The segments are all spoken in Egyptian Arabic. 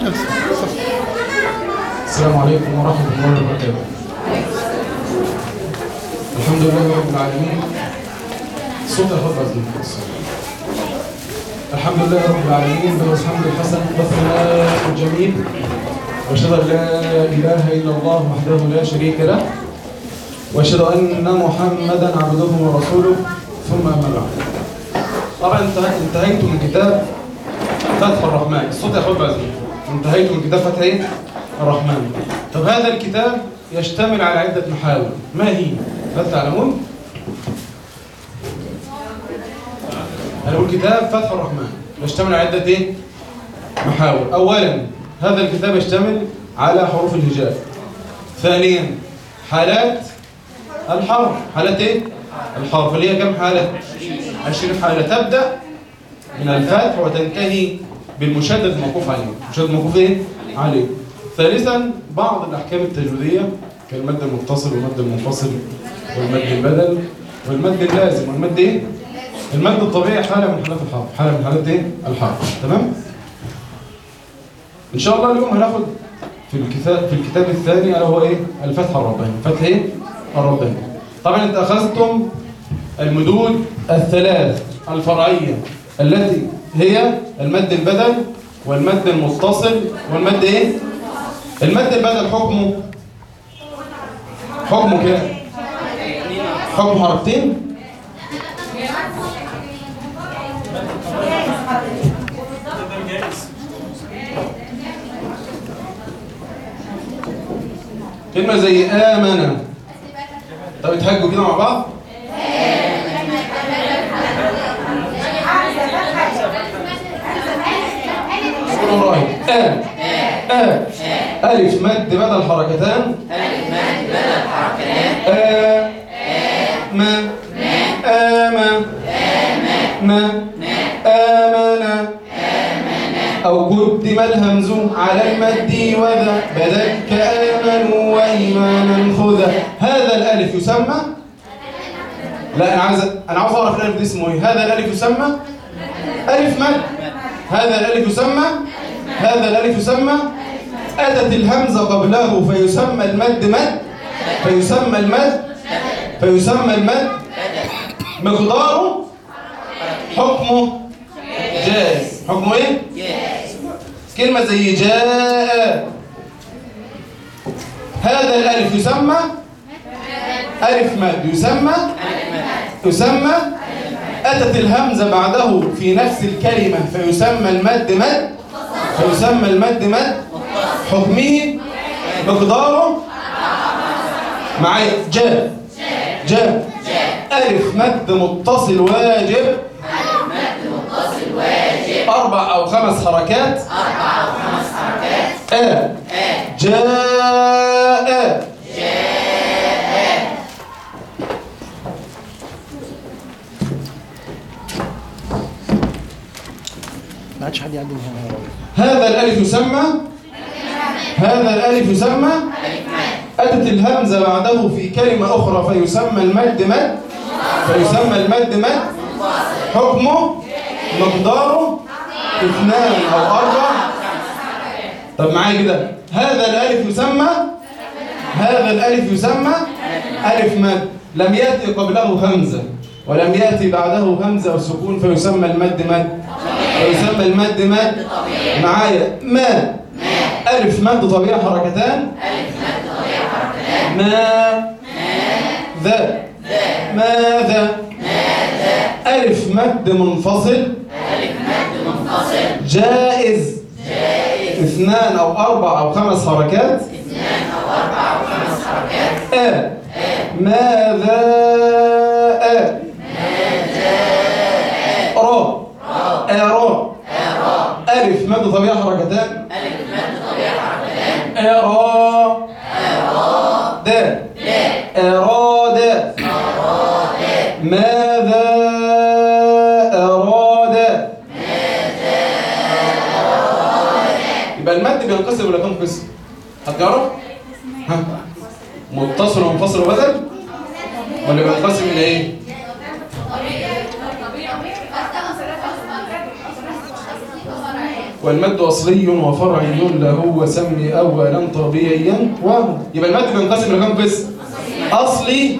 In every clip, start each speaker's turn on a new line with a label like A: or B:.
A: السلام عليكم ورحمة الله وبركاته الحمد لله رب العالمين صوت يا خطبة دي الحمد لله رب العالمين له الحمد الحسن والثناء الجميل واشهد ان لا اله الا الله وحده لا شريك له واشهد ان محمدا عبده ورسوله ثم اما بعد طبعا انتهى- انتهيت من كتاب فتح الرحمن الصوت يا اخويا بعزيز انتهيت من كتاب فتح ايه الرحمن طب هذا الكتاب يشتمل على عدة محاور ما هي هل تعلمون أنا أقول كتاب فتح الرحمن يشتمل على عدة إيه؟ محاور أولا هذا الكتاب يشتمل على حروف الهجاء ثانيا حالات الحرف حالات إيه؟ الحرف اللي هي كم حالة؟ 20 حالة تبدأ من الفتح وتنتهي بالمشدد الموقوف عليه مشدد الموقوف إيه؟ عليه ثالثا بعض الأحكام التجويدية كالمد المتصل والمد المنفصل والمد البدل والمد اللازم والمد إيه؟ المد الطبيعي حالة من حالات الحرف حالة من حالات ايه الحرف تمام ان شاء الله اليوم هناخد في الكتاب في الكتاب الثاني الا هو ايه الفتح الرباني فتح ايه الرباني طبعا انت اخذتم المدود الثلاث الفرعيه التي هي المد البدل والمد المتصل والمد ايه المد البدل حكمه حكمه كام حكم حركتين كلمة زي آمنة طب اتهجوا كده مع بعض قولوا وراي آ آ ألف مد بدل حركتان ألف مد بدل حركتان آ ما آما ما آمنا أو قدم الهمز على المد وذا بدل كآمنوا وإيمانا خذا هذا الألف يسمى لا أنا عايز أنا عاوز أعرف الألف دي اسمه إيه هذا الألف يسمى ألف مد هذا الألف يسمى هذا الألف يسمى أتت الهمزة قبله فيسمى المد مد فيسمى المد فيسمى المد مقداره حكمه جائز حكمه ايه كلمة زي جاء هذا الألف يسمى ألف مد يسمى يسمى أتت الهمزة بعده في نفس الكلمة فيسمى المد مد فيسمى المد مد حكمه مقداره معايا جاء جاء ألف مد متصل واجب أربع أو خمس حركات أربع أو خمس حركات آ جاء
B: ما عادش حد يعدي من هنا
A: هذا الألف يسمى هذا الألف يسمى أتت الهمزة بعده في كلمة أخرى فيسمى المد مد فيسمى المد مد حكمه مقداره اثنان أو أربع طب معايا كده هذا الألف يسمى هذا الألف يسمى ألف مد لم يأتي قبله همزة ولم يأتي بعده همزة وسكون فيسمى المد مد فيسمى المد مد معايا ما ألف مد طبيعي حركتان ما ذا ماذا ألف مد منفصل جائز اثنان أو أربع أو خمس حركات أ ماذا أ را أرى ألف مد طبيعي حركتان ألف مد طبيعي حركتان أرى دا أراد ماذا أراد يبقى المد بينقسم ولا كم قسم؟ هتجرب؟ ها؟ متصل ومنفصل وبدل؟ ولا بينقسم إلى إيه؟ والمد أصلي وفرعي له وسمي أولا طبيعيا وهو يبقى المد بينقسم لكم قسم أصلي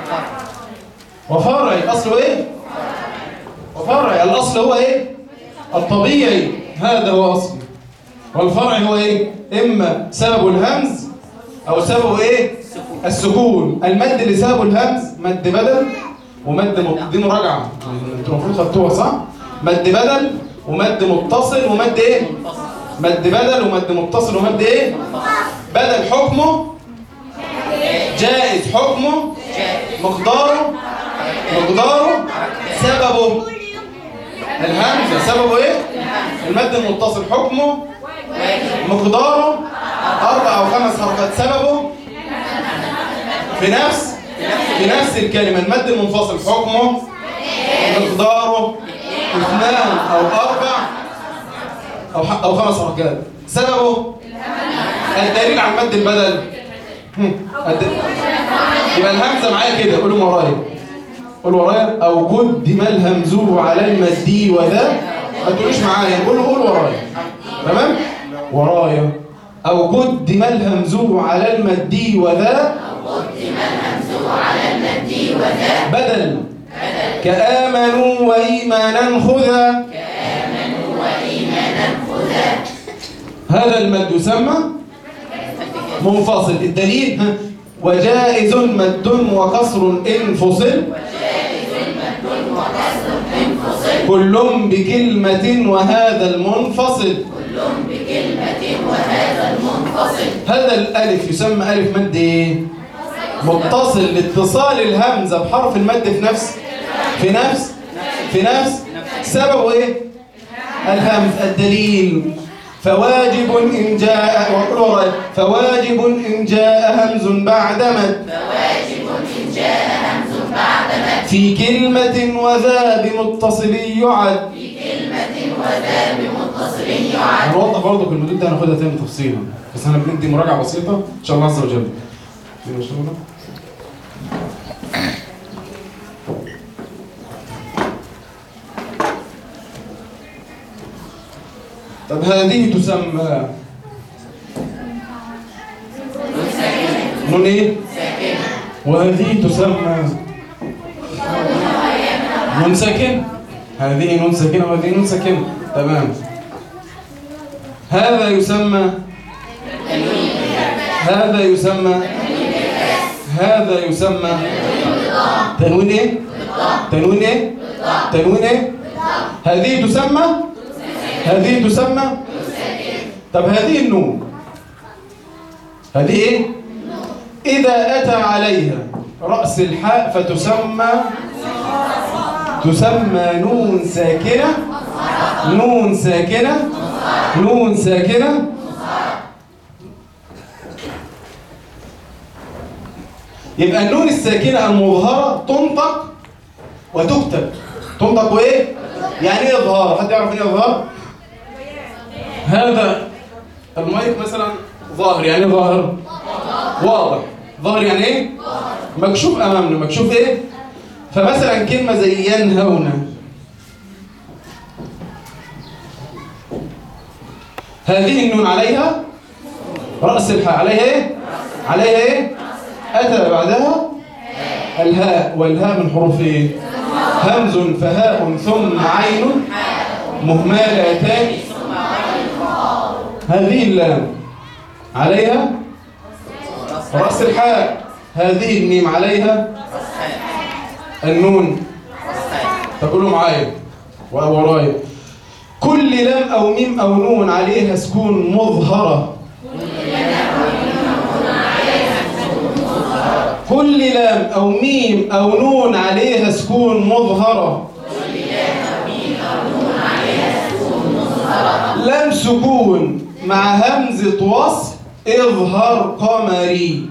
A: وفرعي أصله إيه؟ وفرعي الأصل هو إيه؟ الطبيعي هذا هو أصلي والفرع هو إيه؟ إما سبب الهمز أو سببه إيه؟ السكون المد اللي سببه الهمز مد بدل ومد م... دي مراجعة انتوا المفروض خدتوها صح؟ مد بدل ومد متصل ومد إيه؟ مد بدل ومد متصل ومد إيه؟ بدل حكمه جائز حكمه مقداره مقداره سببه الهمزة سببه ايه؟ المد المتصل حكمه مقداره أربع أو خمس حركات سببه في نفس في نفس الكلمة المد المنفصل حكمه مقداره اثنان أو أربع أو ح- أو خمس حركات سببه الدليل على المد البدل هم، الد- يبقى الهمزة معايا كده قولوا ورايا قول ورايا او قدم الهمز على المد وذا ما تقولوش معايا قولوا قول ورايا تمام ورايا او قدم الهمز على المد وذا بدل كآمنوا وإيمانا خذا هذا المد يسمى منفصل الدليل ها؟ وجائز مد وكسر إن فصل كل بكلمة وهذا المنفصل هذا الألف يسمى ألف مد إيه؟ متصل لاتصال الهمزة بحرف المد في نفس في نفس في نفس سببه إيه؟ الهمز الدليل فواجب إن جاء وقل ورايا فواجب إن جاء همز بعد مد في كلمة وذا بمتصل يعد في كلمة وذا بمتصل يعد هنوضح برضه في المدود ده هناخدها تاني تفصيلا بس احنا بندي مراجعة بسيطة ان شاء الله عز وجل فين مشغولة؟ طب هذه تسمى نون ايه؟ وهذه تسمى نون ساكن هذه نون ساكنة وهذه نون ساكنة تمام هذا يسمى هذا يسمى هذا يسمى تنوين ايه تنوين ايه تنوين ايه هذه تسمى هذه تسمى طب هذه النون هذه ايه إذا أتى عليها رأس الحاء فتسمى تسمى نون ساكنة نون ساكنة نون ساكنة يبقى النون الساكنة المظهرة تنطق وتكتب تنطق وإيه؟ يعني إيه إظهار؟ حد يعرف إيه إظهار؟ هذا المايك مثلا ظاهر يعني إيه ظاهر واضح ظاهر يعني ايه مكشوف امامنا مكشوف ايه فمثلا كلمه زي ينهون هذه النون عليها راس الحاء عليها ايه عليها ايه اتى بعدها الهاء والهاء من حروف ايه همز فهاء ثم عين مهملتان هذه اللام عليها رأس الحاء هذه الميم عليها النون تقولوا معايا ورايا كل لام أو ميم أو نون عليها سكون مظهرة كل لام أو ميم أو نون عليها سكون مظهرة لام سكون مع همزة وصل اظهر قمري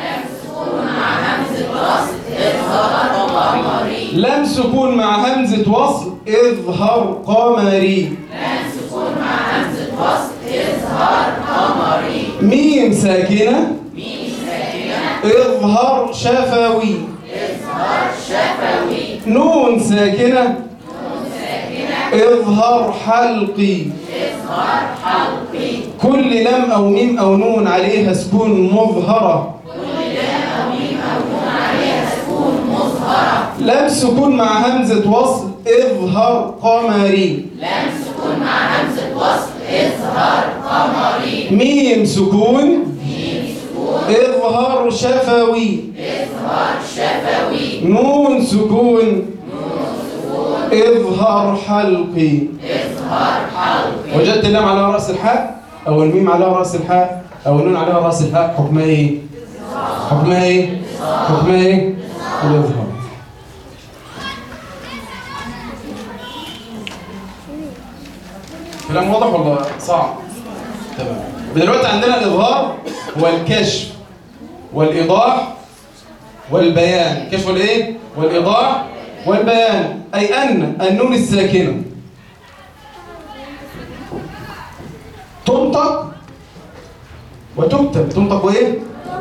A: لم سكون مع همزة وصل اظهر قمري ميم ساكنة اظهر شفوي نون ساكنة اظهر حلقي كل لم أو ميم أو نون عليها سكون مظهرة لم سكون مع همزة وصل اظهر قمري لم سكون مع همزة وصل اظهر قمري ميم سكون ميم سكون اظهر شفوي اظهر شفوي نون سكون نون سكون اظهر حلقي اظهر حلقي وجدت اللام على رأس الحاء أو الميم على رأس الحاء أو النون على رأس الحاء حكمها إيه؟ حكمها إيه؟ حكمها إيه؟ الإظهار كلام واضح ولا صعب؟ تمام دلوقتي عندنا الإظهار هو الكشف والإيضاح والبيان الكشف والإيه؟ والإيضاح والبيان أي أن النون الساكنة تنطق وتكتب تنطق وإيه؟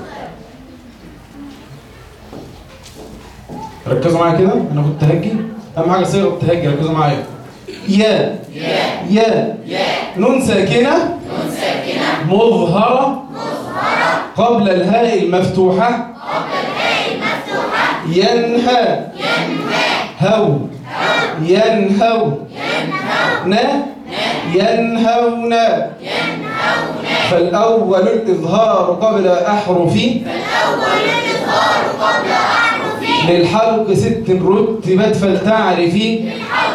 A: ركزوا معايا كده أنا كنت تهجي أهم حاجة صيغة التهجي ركزوا معايا يا يا نون ساكنة نون ساكنة مظهرة مظهرة قبل الهاء المفتوحة قبل الهاء المفتوحة ينهى ينهى هو ينهو ينهون ينهون فالأول الإظهار قبل أحرف للحلق ست رتبت فلتعرفي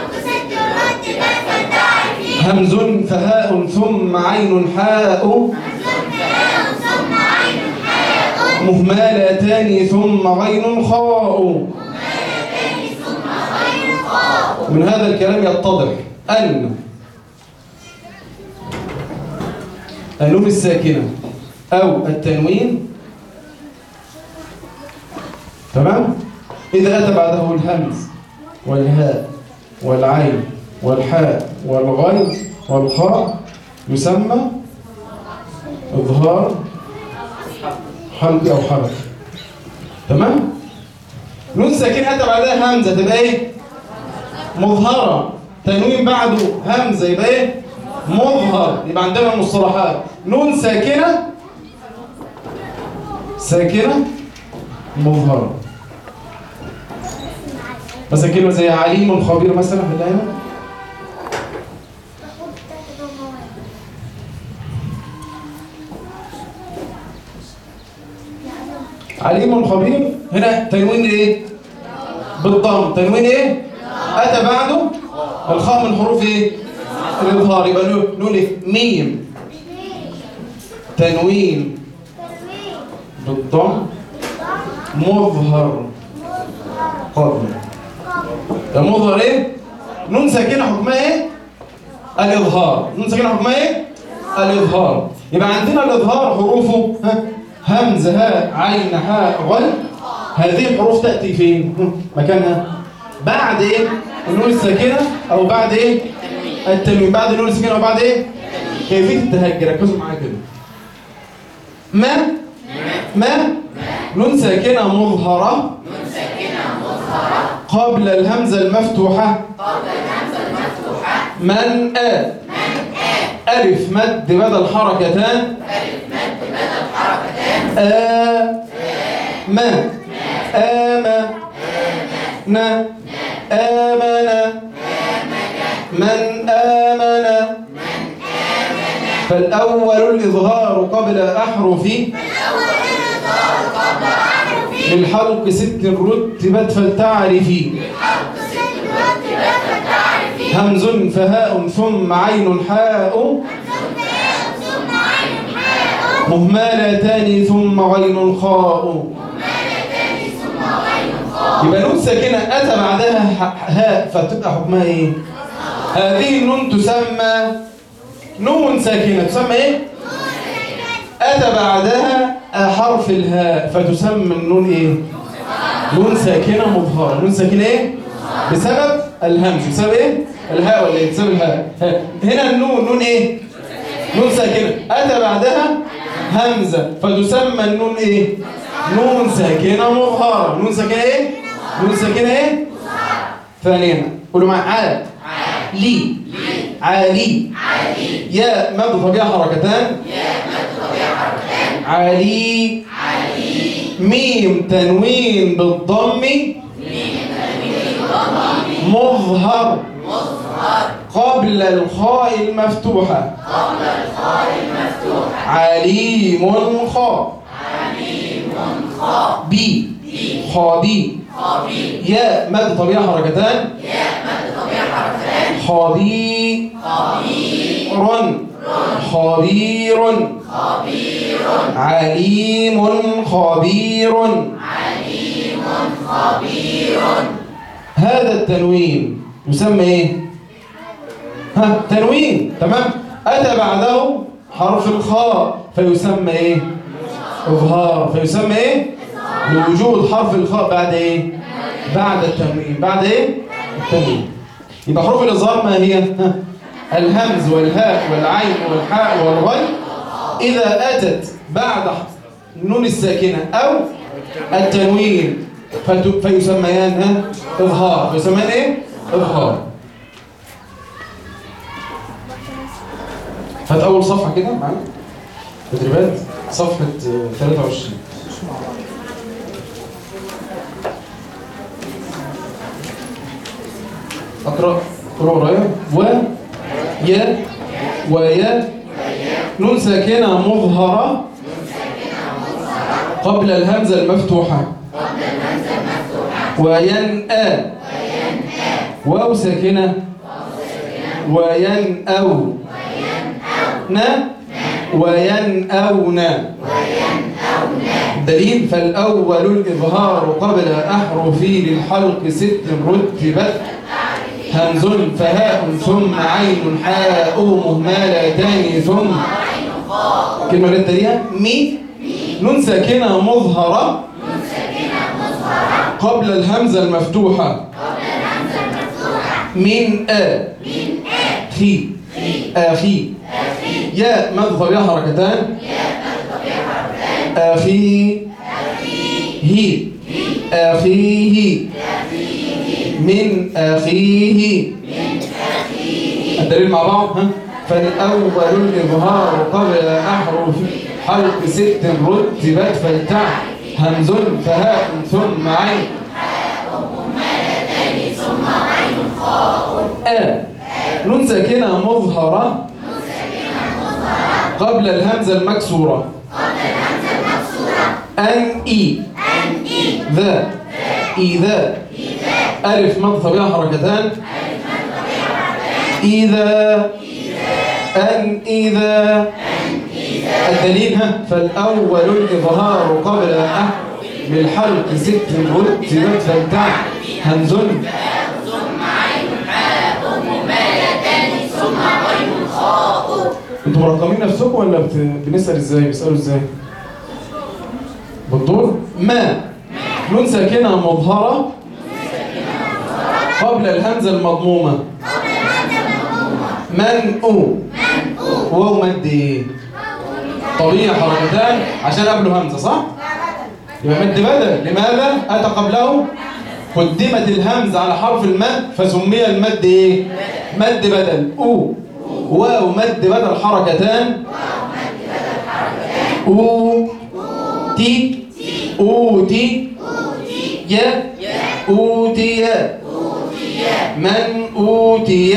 A: همز فهاء ثم عين حاء مهملتان ثم غين خاء من هذا الكلام يتضح أن النون الساكنة أو التنوين تمام إذا أتى بعده الهمز والهاء والعين والحاء والغين والخاء يسمى إظهار حلق أو حرف تمام نون ساكن أتى بعدها همزة تبقى إيه مظهرة تنوين بعده همزة يبقى إيه مظهر يبقى عندنا المصطلحات نون ساكنة ساكنة مظهرة مثلا كلمة زي عليم خبير مثلا في الآية عليم خبير هنا تنوين ايه بالضم تنوين ايه اتى بعده الخاء من حروف ايه الاظهار يبقى نقول- نقول ايه ميم تنوين بالضم مظهر قبل ده مظهر ايه نون ساكنه حكمها ايه الاظهار نون ساكنه حكمها ايه الاظهار يبقى عندنا الاظهار حروفه ها همزه هاء عين حاء غين هذه الحروف تاتي فين هم، مكانها بعد ايه النون الساكنه او بعد ايه التنوين بعد النون الساكنه او بعد ايه كيفيه التهجي ركزوا معايا كده ما ما نون ساكنه مظهره قبل الهمزة المفتوحة قبل الهمزة المفتوحة من آ ألف مد بدل حركتان ألف مد بدل حركتان آ ما آما نا آمنا من آمن فالأول الإظهار قبل أحرف للحلق ست رتبت فلتعرفي همز فهاء ثم عين حاء مهملتان ثم غين خاء يبقى نون ساكنة أتى بعدها ح- هاء فتبقى حكمها إيه؟ هذه النون تسمى نون ساكنة تسمى إيه؟ أتى بعدها حرف الهاء فتسمى النون إيه؟ نون ساكنة مظهرة نون ساكنة إيه؟ بسبب الهمز بسبب إيه؟ الهاء ولا إيه؟ بسبب الهاء ها. هنا النون نون إيه؟ نون ساكنة أتى بعدها همزة فتسمى النون إيه؟ نون ساكنة مظهرة نون ساكنة إيه؟ نون ساكنة إيه؟ ثانيا قولوا معايا عاد لي عالي يا مد طبيعة حركتان علي ميم تنوين بالضم مظهر قبل الخاء المفتوحة عليم خاء بي خابي يا مد طبيعة حركتان خبير خبير عليم خبير هذا التنوين يسمى ايه ها تنوين تمام اتى بعده حرف الخاء فيسمى ايه اظهار فيسمى ايه لوجود حرف الخاء بعد ايه بعد التنوين بعد ايه التنوين يبقى حروف الاظهار ما هي ها الهمز والهاء والعين والحاء والغين اذا اتت بعد النون الساكنه او التنوين فت- فيسميان ها اظهار فيسميان ايه اظهار هات اول صفحه كده معانا تدريبات صفحه آه، 23 اقرا اقرا ورايا و يا ويا نون ساكنه مظهره قبل الهمزه المفتوحه وينأى واو ساكنه وينأو ن وينأون دليل فالأول الإظهار قبل أحرف للحلق ست رتبت همز فهاء ثم عين حاء مهملتان ثم كلمة اللي تليها مي نون ساكنة مظهرة قبل الهمزة المفتوحة من آ خي آخي يا مد طبيعة حركتان أخي هي أخيه من أخيه الدليل مع بعض ها فالأول الإظهار قبل أحرف حلق ست رتبت فالتع همز فهاء ثم عين آ نون ساكنة مظهرة قبل الهمزة المكسورة أن إي ذا إذا ألف مد طبيعة حركتان إذا أن إذا الدليل ها فالأول الإظهار قبل أحد بالحلق ست رتبت فالتع همز انتوا مرقمين نفسكم ولا بت... بنسأل ازاي بيسألوا ازاي بالدور ما نون ساكنة مظهرة قبل الهمزة المضمومة من أو واو مد ايه طبيعي حركتان عشان قبله همزة صح؟ يبقى مد بدل لماذا؟ أتى قبله قدمت الهمزة على حرف المد فسمي المد ايه؟ مد بدل أو واو مد بدل حركتان أو تي أوتي يا أوتي من أوتي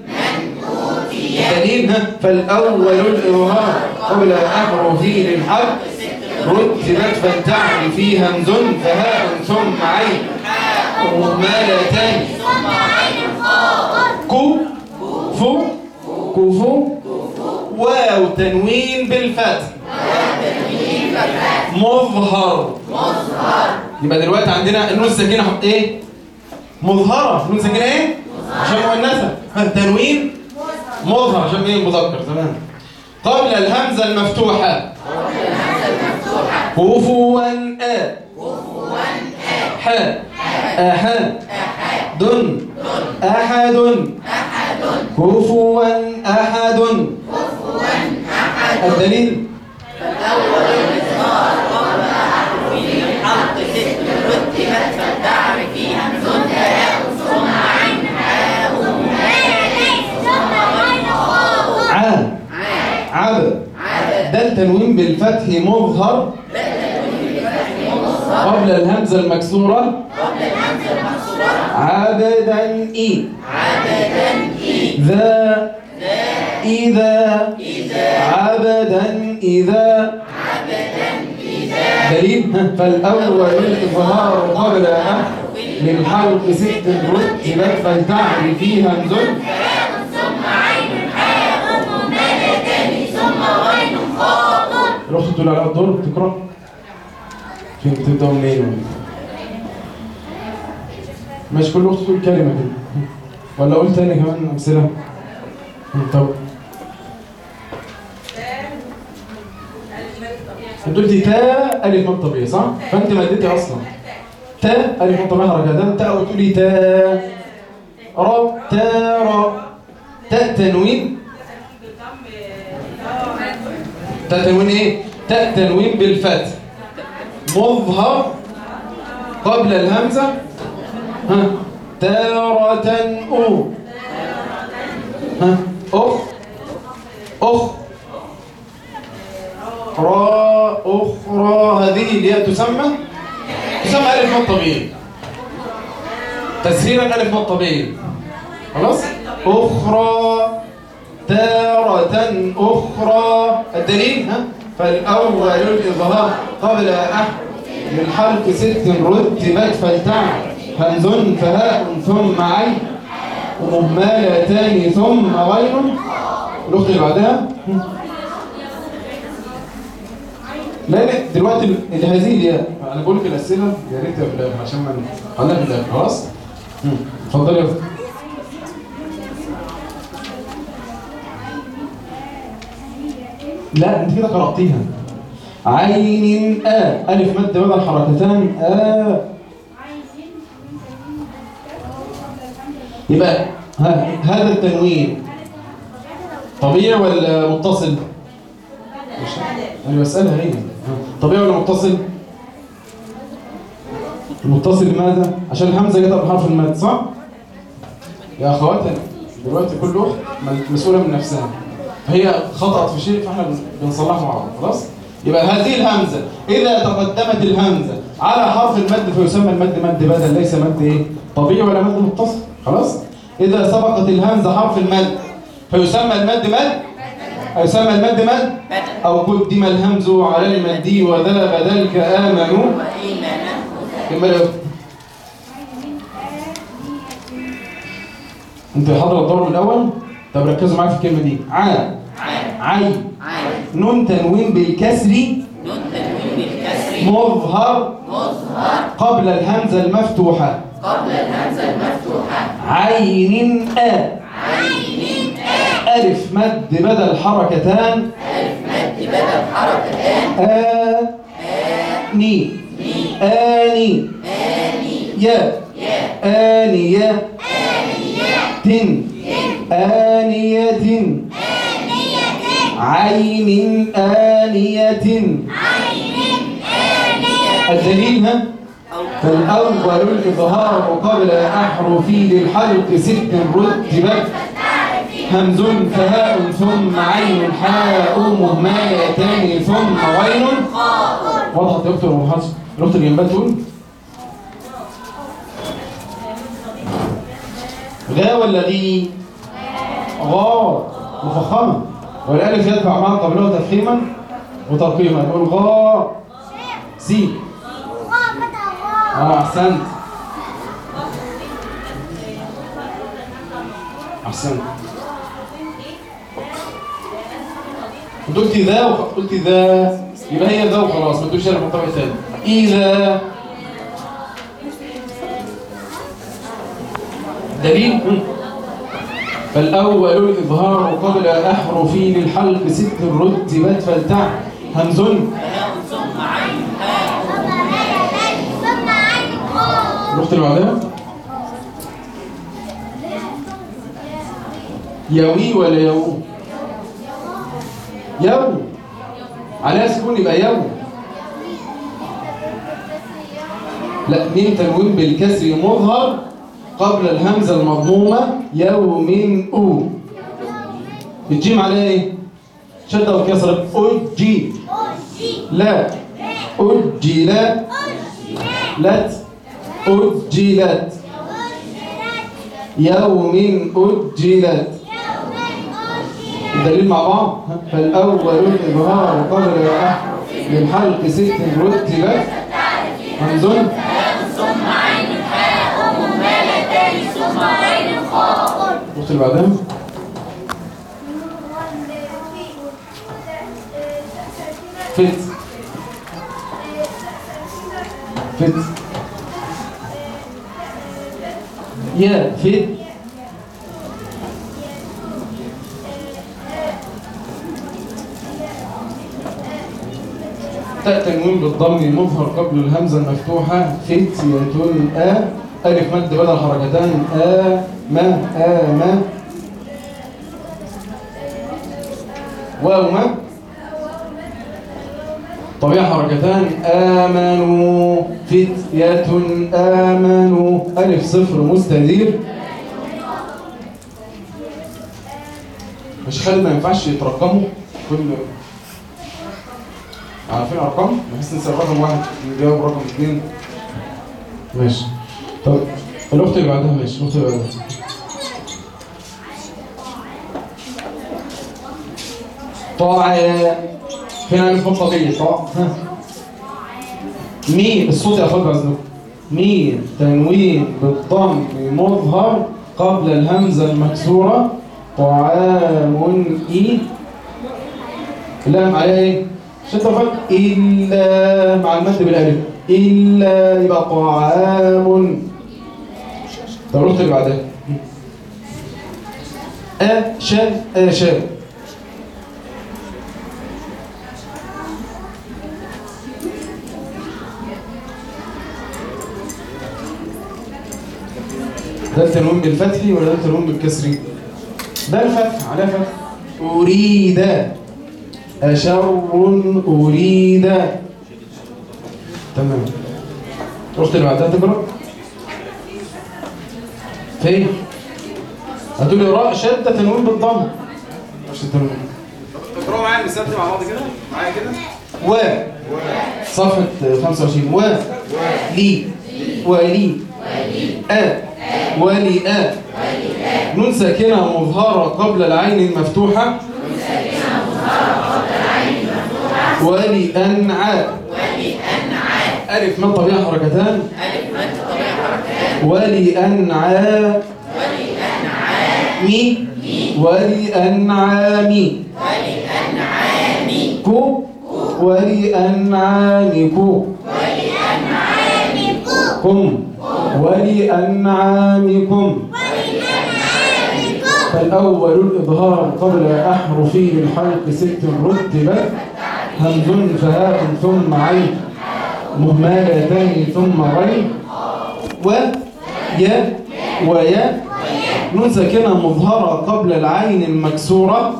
A: دليل ها فالأول الإظهار قبل أحرف للحق رتبت فالتعب في همز فهاء ثم عين مهملتان كو فو كفو واو تنوين بالفتح مظهر يبقى دلوقتي عندنا النون الساكنه حط ايه مظهره نون ساكنه ايه عشان مؤنثه التنوين مظهر عشان ايه مذكر تمام قبل الهمزه المفتوحه كفوا أ ح أحد دن أحد كفوا أحد الدليل
C: حلق ست رتبت فالدعر فيها همز فهاء ثم عين حاء ثم غين
A: دال تنوين بالفتح مظهر قبل الهمزة المكسورة عبدا إي ذا إذا عبدا إذا دليل ها، فالأول الإظهار قبل أن للحلق ست رتبت فلتعرفي همز الأخت تقول على الدور تقرأ فين بتبدأ منين مش كل أخت تقول كلمة كده ولا أقول تاني كمان أمثلة طب انت قلتي تاء الف مد طبيعي صح؟ فانت مديتي اصلا تاء الف مد طبيعي حركتان تاء وتقولي تاء را تاء را تاء تنوين تاء تنوين ايه؟ تاء تنوين بالفتح مظهر قبل الهمزه ها تارة أو ها أخ أخ را أخرى هذه اللي هي تسمى تسمى ألف مد طبيعي تسهيلا ألف مد طبيعي خلاص أخرى تارة أخرى الدليل ها فالأول الإظهار قبل أحد للحرف ست رتبت فلتعب همز فهاء ثم عين ومهملتان ثم غين الأخت اللي بعدها لا لا دلوقتي ال- اللي هذه اللي هي- انا بقول لك الاسئله يا ريت يا بلال عشان ما خليها في الاخر خلاص مم. اتفضلي يا أختي. لا انت كده قراتيها عين آ ألف مد بدل حركتان آ يبقى ها هذا التنوين طبيعي ولا متصل؟ مش انا بسألها هي ها، طبيعي ولا متصل؟ المتصل لماذا؟ عشان الهمزة جت قبل حرف المد صح؟ يا اخواتي دلوقتي كل اخت مسؤولة من نفسها هي خطأت في شيء فاحنا بن- بنصلحه مع بعض خلاص؟ يبقى هذه الهمزة إذا تقدمت الهمزة على حرف المد فيسمى المد مد بدل ليس مد إيه؟ طبيعي ولا مد متصل خلاص؟ إذا سبقت الهمزة حرف المد فيسمى المد مد يسمى المد مد أو قدم الهمز على المد وذا بدلك آمنوا كمل يا أختي. انت حاضر الدور من الاول طب ركزوا معايا في الكلمه دي ع عي نون تنوين بالكسر مظهر قبل الهمزه المفتوحه عين أ ألف مد بدل حركتان آ ني آني يا آنية تن آنية عين آنية الدليل ها فالأول الإظهار قبل أحرف للحلق ست رتبت همز فهاء ثم عين حاء مهملتان ثم غين وضحت يا دكتور أبو حسن الأخت اللي جنبها تقول غا ولا غي غا مفخمة والألف يدفع معها قبلها تفخيما وترقيما نقول غا سي اه احسنت احسنت انت قلت ذا وقلت ذا يبقى هي ذا وخلاص ما تقولش انا منطبق تاني اذا دليل مم. فالأول الإظهار قبل أحرف للحلق ست رتبت فلتع همز الأخت اللي بعدها يوي ولا يو يو عليها سكون يبقى يو لا ميم تنوين بالكسر مظهر قبل الهمزة المضمومة يوم أو الجيم عليها ايه؟ شدة وكسرة أجي لا أجل لت أجلت يوم أجلت الدليل مع بعض فالأول الإظهار قبل الأحرف للحلق ست رتبت همز
C: ثم عين حاء مهملتان ثم عين خاء
A: الأخت اللي بعدها فت فت يا فت تاء تنوين بالضم مظهر قبل الهمزة المفتوحة فت يتون آ ألف مد بدل حركتان آ ما آ ما واو ما طبيعة حركتان آمنوا فتية آمنوا ألف صفر مستدير مش خالد ما ينفعش يترقموا كل عارفين أرقام؟ بحيث ننسى رقم واحد نجاوب رقم اثنين ماشي طب الأخت اللي بعدها ماشي الأخت اللي بعدها طاعة فين ألف مطلقية طاعة ها. مين الصوت يا أخوات بعزنكم مين تنوين بالضم مظهر قبل الهمزة المكسورة طعام إي اللام عليها إيه؟ شد رفعت إلا مع المد بالألف إلا يبقى طعام طب الأخت اللي بعدها أشا أشا ده التنوين بالفتح ولا ده التنوين بالكسر ده الفتح على فتح أريد أشر أريد تمام رحت اللي بعدها تقرأ فين هتقول لي راء شدة تنوين بالضم مش التنوين
D: اقرأوا معايا المثال ده مع بعض كده معايا كده
A: و صفحة 25 و لي ولي أ ولي أ نون ساكنة مظهرة قبل العين المفتوحة ولي أنعى ألف من طبيعة حركتان ولي أنعى مي ولي أنعامي كو ولأنعامكم كم ولأنعامكم فالأول الإظهار قبل أحرف الحلق ست رتبت همز فهاء ثم عين مهملتان ثم غين و يا ويا نون ساكنة مظهرة قبل العين المكسورة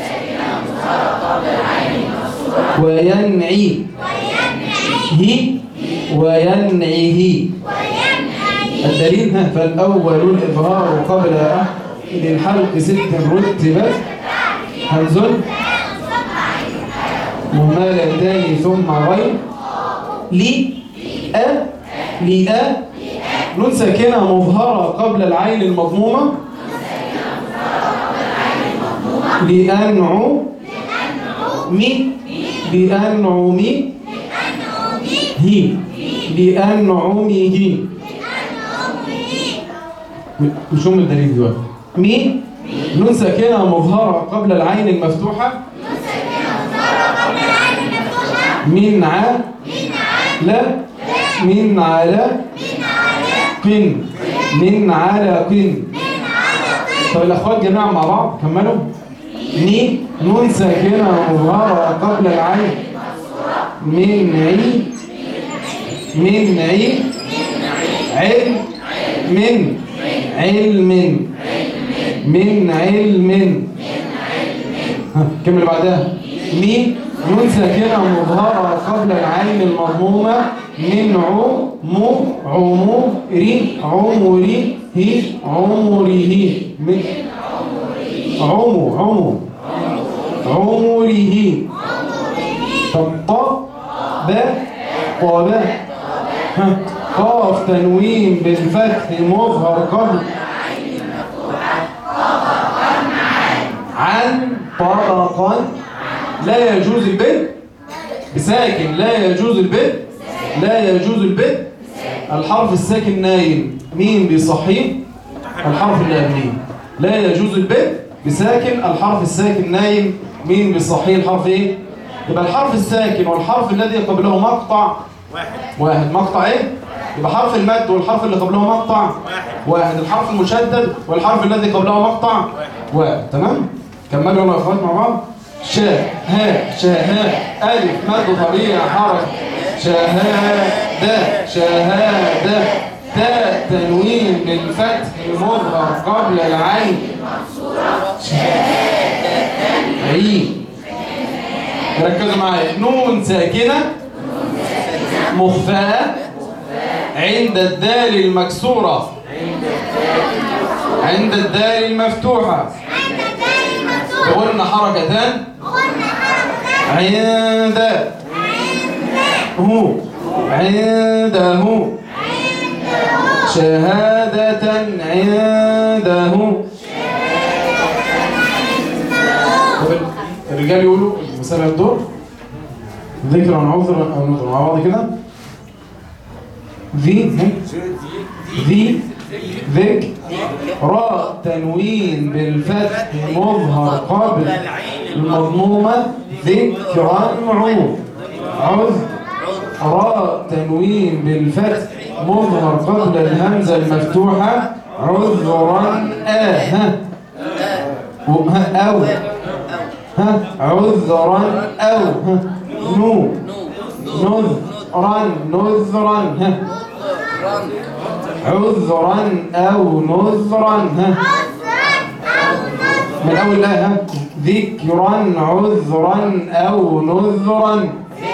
A: وينعي هي وينعيه الدليل ها فالأول الإظهار قبل أحد الحلق ست رتبت همز مهملتان ثم غير لي أ لأ نون ساكنة مظهرة قبل العين المضمومة لأنعو مي لأنعمي هي لأنعمه مش هم الدليل دلوقتي مي نون ساكنة مظهرة قبل العين المفتوحة من ع لا من على قن من على قن طب الأخوات جميعا مع بعض كملوا ني نون ساكنة مظهرة قبل العين من عي من عي علم من علم من علم ها كمل بعدها مي نون ساكنة مظهرة قبل العين المضمومة من عو مو عمو ري عمري هي عمره من عمو عمو عمره طب طا با طابا ها قاف تنوين بالفتح مظهر قبل عن طرقا لا يجوز البدء بساكن لا يجوز البدء لا يجوز البدء الحرف الساكن نايم مين بيصحيه الحرف اللي قبليه لا يجوز البدء بساكن الحرف الساكن نايم مين بيصحيه الحرف ايه يبقى الحرف الساكن والحرف الذي قبله مقطع
D: واحد
A: واحد مقطع ايه يبقى حرف المد والحرف اللي قبله مقطع
D: واحد.
A: واحد الحرف المشدد والحرف الذي قبله مقطع واحد تمام كملوا يلا يا اخوات مع بعض شا ها شا ها الف مد طبيعي حركه شهاده شهاده تاء تنوين بالفتح المظهر قبل العين عين ركزوا معايا نون ساكنه مخفاة عند الدال المكسورة عند الدال المفتوحة
C: عند الدال المفتوح
A: قلنا حركتان
C: قلنا حركتان
A: عند هو عنده شهادة عنده طب الرجال يقولوا المثال الدور ذكر عن عذر او نذر مع بعض كده ذي ذي ذك راء تنوين بالفتح مظهر قبل المضمومة ذكرا عوض عذ راء تنوين بالفتح مظهر قبل الهمزة المفتوحة عذرا آه ها و- ها أو ها عذرا أو ها نو نذرا نذرا ها عذرا أو نذرا ها من أول لا ها ذكرا عذرا أو نذرا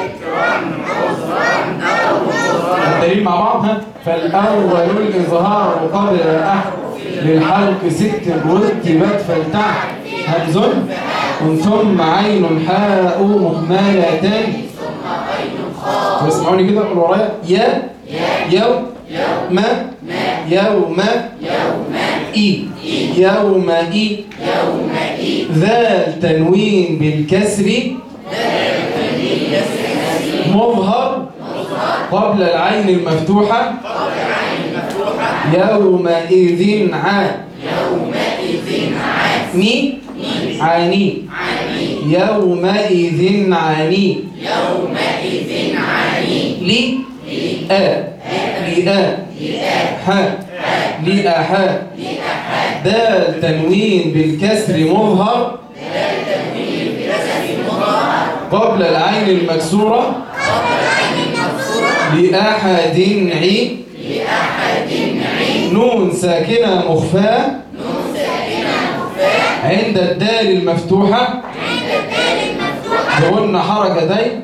A: الدليل مع بعض ها فالأول الإظهار قبل الأحد للحلق ست رتبت فلتحت همز ثم عين حاء مهملتان اسمعوني كده قول ورايا يا يو ما يوم إي يوم إي ذال تنوين بالكسر مظهر قبل العين المفتوحة يومئذ ع ني عاني يومئذ عاني لي أ لأ ح لأح دال تنوين بالكسر مظهر قبل العين المكسورة لأحد عي نون ساكنة مخفاة عند الدال المفتوحة قلنا حركتين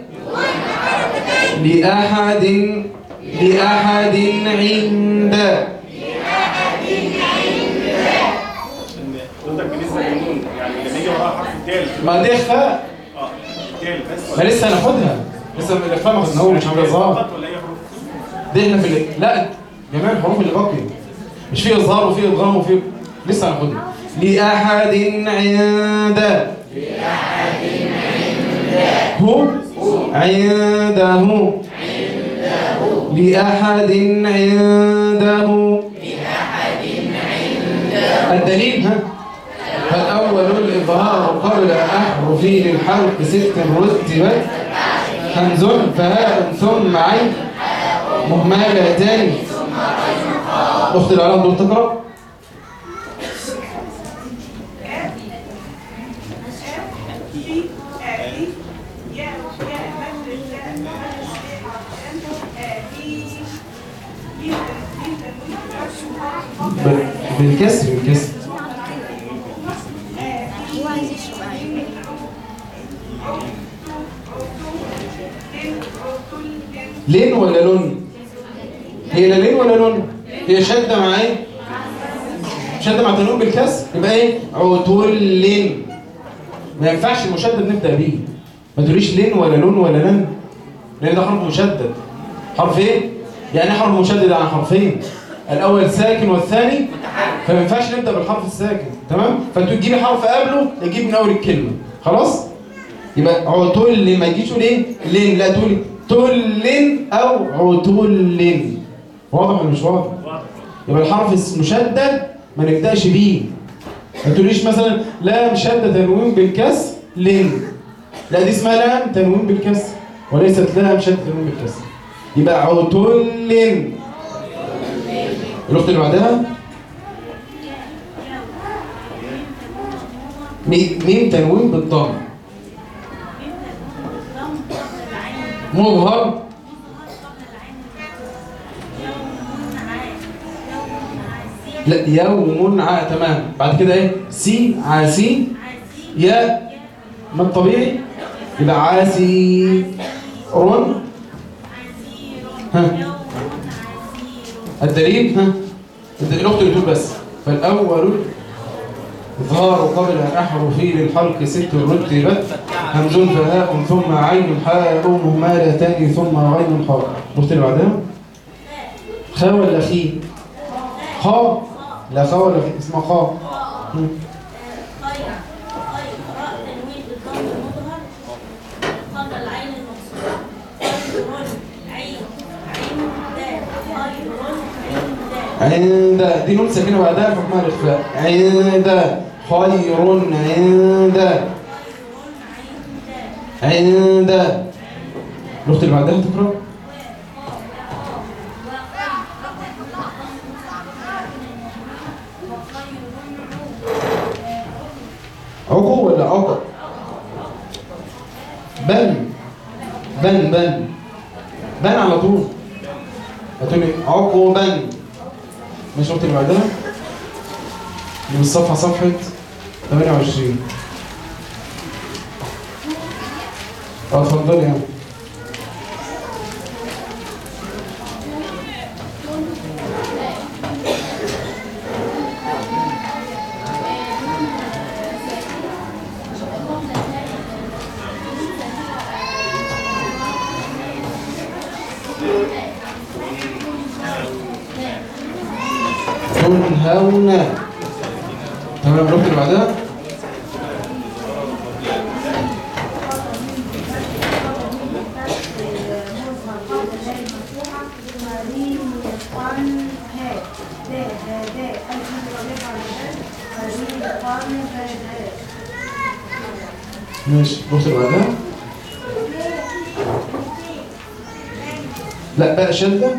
A: لأحد لأحد عند
D: حضرتك بالنسبه للنون يعني لما يجي وراها حرف الدال
A: ما دي إخفاء
D: اه الدال بس
A: ما لسه هناخدها لسه الإخفاء ما خدناهوش مش عامل إظهار
D: فقط ولا اي حروف
A: دي احنا في ال... لا جميع الحروف اللي باقيه مش في اظهار وفي ادغام وفي لسه هناخدها لاحد عند هو عنده لأحد عنده الدليل ها فالأول الإظهار قبل أحرف للحرف ست رتبت همز فهاء ثم عين مهملتان أخت العالم دول تقرأ ب- بالكسر بالكسر لين ولا لون هي لا لين ولا لون هي شدة مع ايه شدة مع تنوين بالكسر يبقى ايه عتل ما ينفعش المشدد نبدا بيه ما تقوليش لين ولا لون ولا لن لان ده حرف مشدد حرف ايه يعني إيه حرف مشدد عن حرفين الاول ساكن والثاني فما ينفعش نبدا بالحرف الساكن تمام فانت تجيبي حرف قبله تجيب من اول الكلمه خلاص يبقى عتل ما يجيش تقول ايه لين لا تقول تل او عتل واضح ولا مش واضح يبقى الحرف المشدد ما نبداش بيه ما تقوليش مثلا لا مشدد تنوين بالكسر لين لا دي اسمها لام تنوين بالكسر وليست لام شدد تنوين بالكسر يبقى عتل الاخت اللي بعدها مي- ميم تنوين بالضم مظهر لا يوم ع تمام بعد كده ايه سي عاسي يا ما الطبيعي يبقى عاسي رون ها الدليل ها الد- الاخت اللي تقول بس فالاول ظهر قبل احرف للحلق ست رتبت همز فهاء ثم عين حاء مهملتان ثم غين خاء الاخت اللي بعدها خا ولا خي خا لا خا ولا خي اسمها خا مم.
C: خير خير قراءة تنوين بالضم المظهر قبل العين المقصورة خير عين عين دال خير عين دال
A: عند دي نون ساكنه بعدها فحكمها الاخفاء عند خير عند عند الاخت اللي بعدها تقرا عقو ولا عقب بن بن بن بن على طول هتقولي عقوبا مش شفت اللي بعدها من الصفحة صفحة 28 اه اتفضلي يعني تنهون تمام الوقت اللي بعدها ماشي الوقت اللي بعدها لا بقى شدة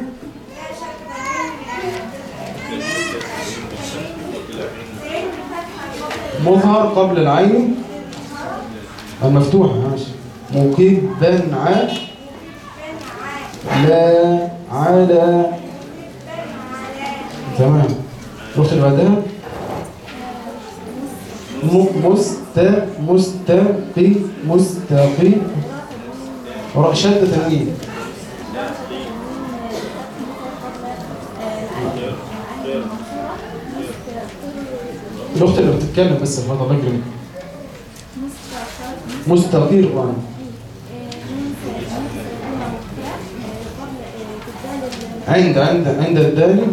A: مظهر قبل العين المفتوحة ماشي مكبا ع لا على تمام الوقت اللي بعدها م- مست مستقي مستقي وراء شدة تنوين الأخت اللي بتتكلم بس في هذا الرجل مستقر عند عند عند الدال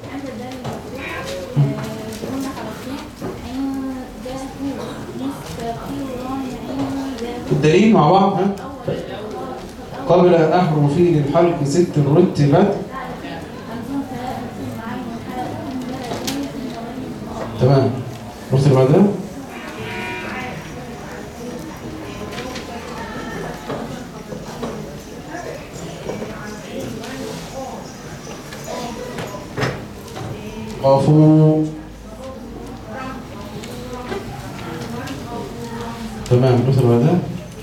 A: الدليل مع بعض ها قبل أحرف للحلق ست رتبت تمام رحت اللي بعدها قافوا تمام رحت اللي بعدها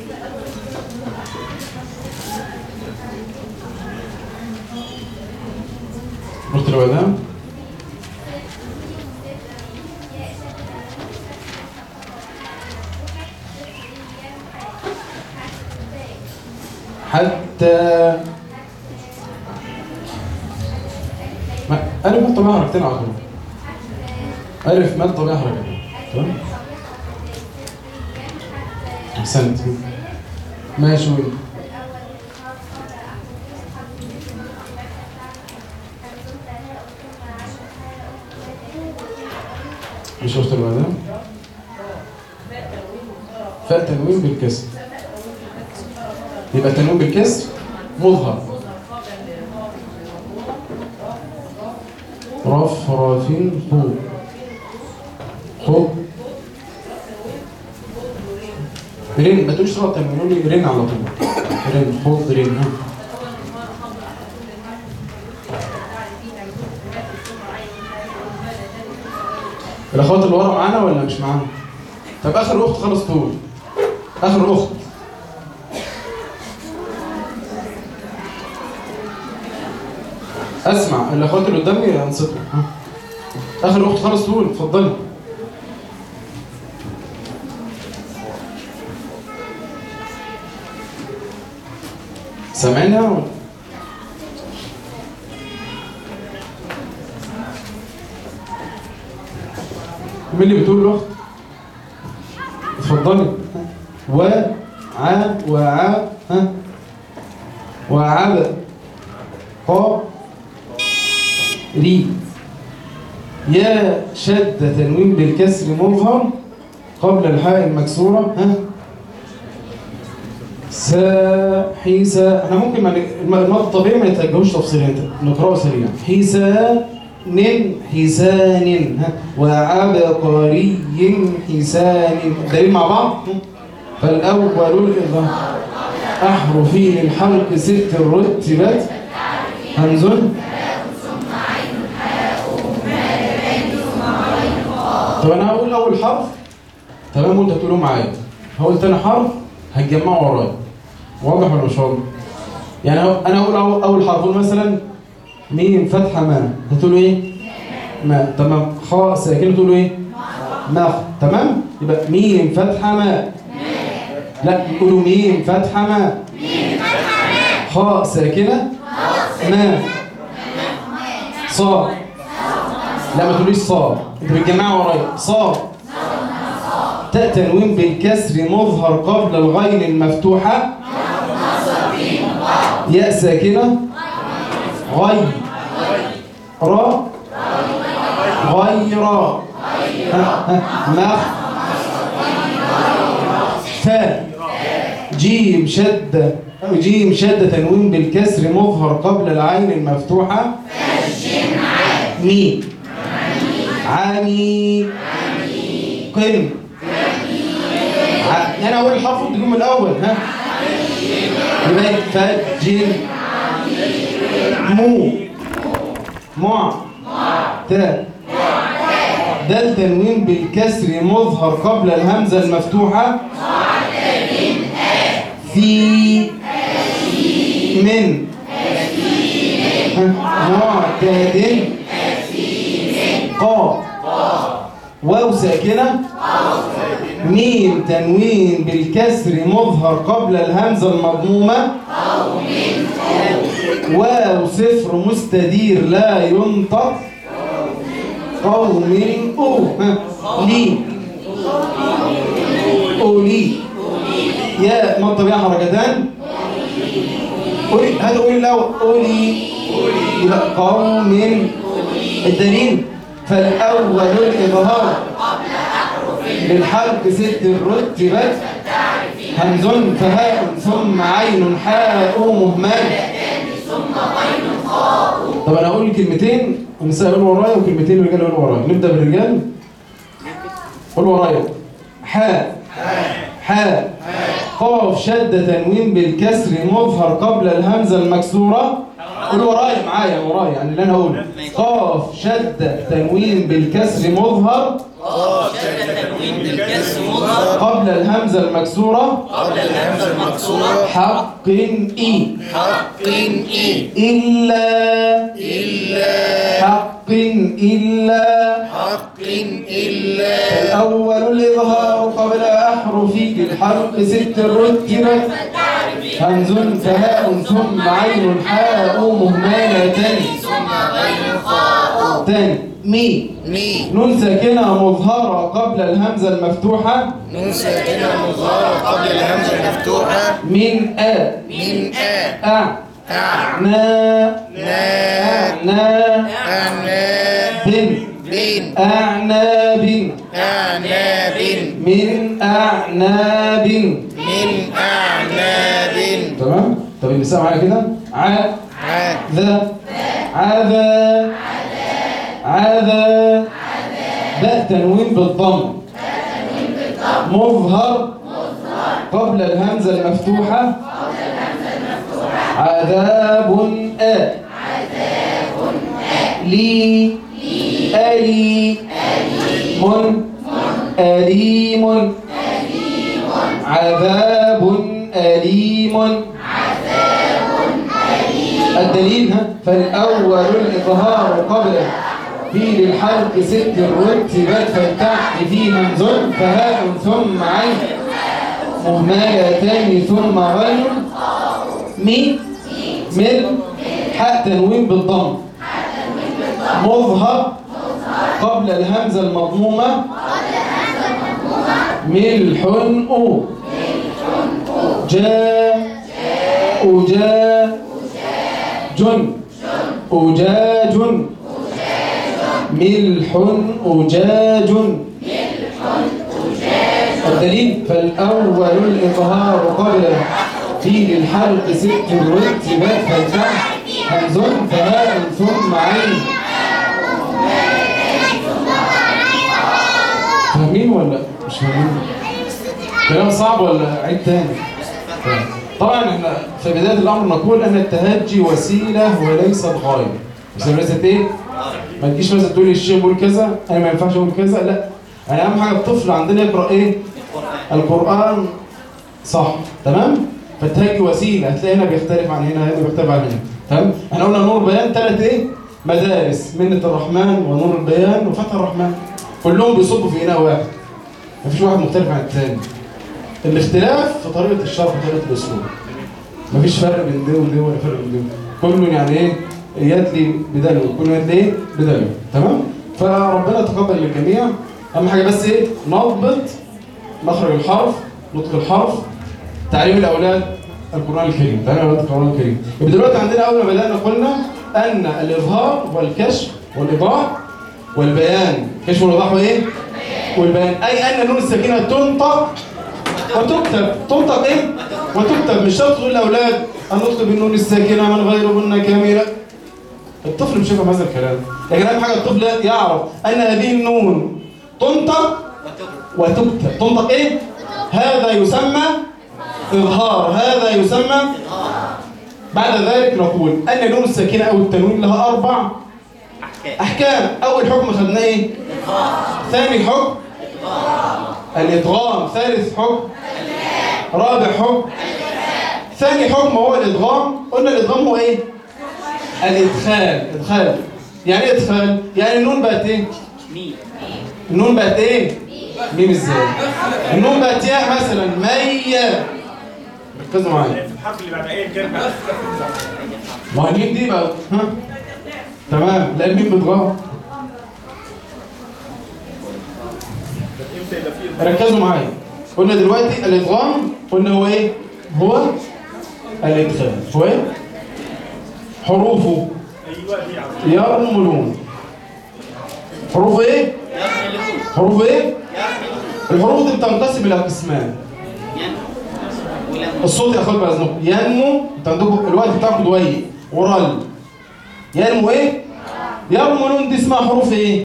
A: رحت اللي بعدها حتى ما ألف مد طبيعة حركتين على طول ألف مد طبيعة حركتين تمام احسنت ماشي وين مش شفت اللي بعدها فاء تنوين بالكسر يبقى تنوين بالكسر مظهر رف رافين خو خو رن ما تقولش رأى تنوين لي رن على طول رن خد رن ها الاخوات اللي ورا معانا ولا مش معانا طب اخر اخت خلص طول اخر اخت اسمع الاخوات اللي قدامي انصتوا ها. اخر اخت خلص طول اتفضلي سامعينها ولا مين اللي بتقول له اتفضلي و ع وع ها وعب ق ري يا شد تنوين بالكسر مظهر قبل الحاء المكسورة ها سا حيسا احنا ممكن ما ن- الم- الماضي الطبيعي ما نتوجهوش تفصيليا انت نقراه سريعا حيسان حسان ها وعبقري حسان دليل مع بعض ها؟ فالأول الإظهار أحرفي للحلق ست رتبت همز طب أنا هقول أول حرف تمام وأنت تقولوا معايا هقول تاني حرف هتجمعوا ورايا واضح ولا مش واضح؟ يعني هو- أنا هقول أول- أول حرف قول مثلا ميم فتحة ما هتقولوا إيه؟ ما تمام خاء ساكنة تقولوا إيه؟ ما تمام؟ يبقى ميم فتحة ما لا قولوا ميم فتحة ما خاء ساكنة ما صاد لا ما تقوليش صاد انت بتجمعها ورايا صاد تاء تنوين بالكسر مظهر قبل الغين المفتوحة ياء ساكنة غي را غير ها ها مخ فاء جيم شدة أو جيم شدة تنوين بالكسر مظهر قبل العين المفتوحة مي عمي قم ع- انا اقول الحرف وانت تقوم الاول ها يبقى فجر مو مع تا دال تنوين بالكسر مظهر قبل الهمزة المفتوحة في من ها، معتاد قا واو ساكنة ميم تنوين بالكسر مظهر قبل الهمزة المضمومة واو صفر مستدير لا ينطق قوم أو ها، لي أولي يا ما الطبيعة حركتان قولي هذا قولي الأول قولي يبقى قوم الدليل فالأول الإظهار للحلق ست رتبت همز فهاء ثم عين حاء مهمل طب انا هقول كلمتين النساء يقولوا ورايا وكلمتين الرجال يقولوا ورايا نبدا بالرجال قول ورايا حاء حاء قاف شد تنوين بالكسر مظهر قبل الهمزه المكسوره قول ورايا معايا ورايا يعني اللي انا هقوله قاف شد تنوين بالكسر مظهر قبل الهمزه المكسوره
E: قبل الهمزة المكسورة
A: حق إي
E: حق إي
A: إلا
E: إلا
A: حق إلا
E: حق إلا
A: الأول الإظهار قبل أحرف الحرف ست رتبت همز فهاء ثم عين حاء مهملتان
E: ثم غين خاء
A: تاني مي
E: مي
A: نون ساكنة مظهرة قبل الهمزة المفتوحة
E: نون ساكنة مظهرة قبل الهمزة المفتوحة
A: من أ
E: من آ
A: أع
E: أع
A: نا
E: نا
A: أعنا
E: أعناب
A: بن
E: بن
A: أعناب
E: أعناب
A: من أعناب
E: من أعناب
A: تمام طب النساء معايا كده ع
E: ع
A: ذا عذا عذا باء تنوين بالضم مظهر قبل الهمزة المفتوحة عذاب آ لي ألي من أليم عذاب أليم الدليل ها فالأول الإظهار قبل في للحرف ست رتبت فالتحت في همز فهاء ثم عين مهملتان ثم غين مي من حاء تنوين بالضم مظهر قبل الهمزة المضمومة ملح أو جاء أجا جن أجاج ملح أجاج الدليل فالأول الإظهار قبل في للحلق ست رتبات فالفتح همز فهاء ثم عين فاهمين ولا مش فاهمين؟ كلام صعب ولا عيد تاني؟ طبعا احنا في بدايه الامر نقول ان التهجي وسيله وليست غايه وسيله وليست ايه؟ ما تجيش مثلا تقول لي الشيخ بيقول كذا انا ما ينفعش اقول كذا لا يعني اهم حاجه الطفل عندنا يقرا ايه؟ القران صح تمام؟ فالتهجي وسيله هتلاقي هنا بيختلف عن هنا هنا بيختلف عن هنا تمام؟ احنا قلنا نور بيان ثلاث ايه؟ مدارس منة الرحمن ونور البيان وفتح الرحمن كلهم بيصبوا في اناء واحد مفيش واحد مختلف عن الثاني الاختلاف في طريقة الشرح وطريقة الأسلوب مفيش فرق بين ده وده ولا فرق بين ده كله يعني ايه يدلي بدلو كله يدلي ايه بدلو تمام فربنا تقبل للجميع اهم حاجه بس ايه نضبط مخرج الحرف نطق الحرف تعليم الاولاد القران الكريم تعليم الاولاد القران الكريم يبقى دلوقتي عندنا اول ما بدانا قلنا ان الاظهار والكشف والايضاح والبيان كشف والايضاح وايه والبيان اي ان نون السكينه تنطق وتكتب تنطق ايه وتكتب مش شرط تقول لاولاد النطق بالنون الساكنه من غير غنه كامله الطفل مش هيفهم هذا الكلام لكن اهم حاجه الطفل يعرف ان هذه النون تنطق وتكتب تنطق ايه هذا يسمى اظهار هذا يسمى بعد ذلك نقول ان نون الساكنه او التنوين لها اربع احكام اول حكم خدناه ايه ثاني حكم الادغام ثالث حكم رابع حكم ثاني حكم هو الادغام قلنا الادغام هو ايه الادخال ادخال يعني ايه ادخال يعني النون بقت ايه النون بقت ايه ميم ازاي النون بقت ياء مثلا مية ركزوا معايا
D: في الحرف اللي بعد ايه كلمه
A: ما هو الميم دي بقى ها تمام لا الميم بتغام
D: امتى يبقى فيه
A: ركزوا معايا قلنا دلوقتي الادغام قلنا هو ايه هو الادخال هو ايه حروفه
D: ايوه دي عظيم
A: يرملون حروف ايه حروف ايه الحروف دي بتنقسم الى قسمان الصوت يا اخوات باذنكم ينمو انت عندكم الوقت بتاعكم ضيق ورل ينمو ايه يرملون دي اسمها حروف ايه